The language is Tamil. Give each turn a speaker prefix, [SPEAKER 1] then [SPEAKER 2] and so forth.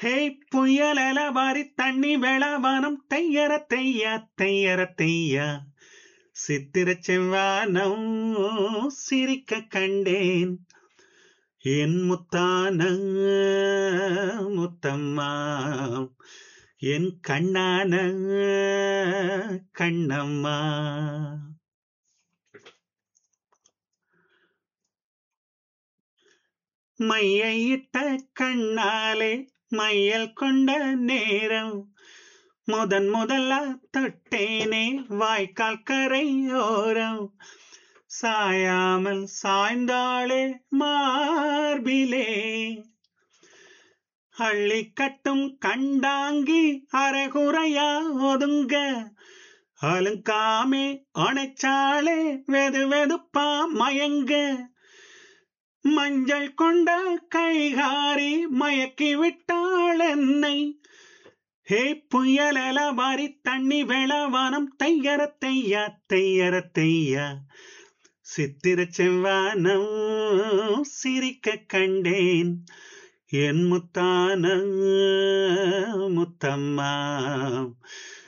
[SPEAKER 1] ஹே புயலல வாரி தண்ணி வேளாவானம் தையர தையா தையர தையா சித்திர செவ்வானம் சிரிக்க கண்டேன் என் முத்தான முத்தம்மா என் கண்ணான கண்ணம்மா மையிட்ட கண்ணாலே மையல் கொண்ட நேரம் முதன் முதலா தொட்டேனே வாய்க்கால் கரையோரம் சாயாமல் சாய்ந்தாளே மார்பிலே அள்ளி கட்டும் கண்டாங்கி அரைகுறையா ஒதுங்க அலுங்காமே அணைச்சாளே வெது வெதுப்பா மயங்க மஞ்சள் கொண்ட கைகாரி மயக்கி விட்டாள் என்னை ஹே புயலல வாரி தண்ணி வேளவானம் தையர தையா தையர தையா சித்திர செவ்வானம் சிரிக்க கண்டேன் என் முத்தான முத்தம்மா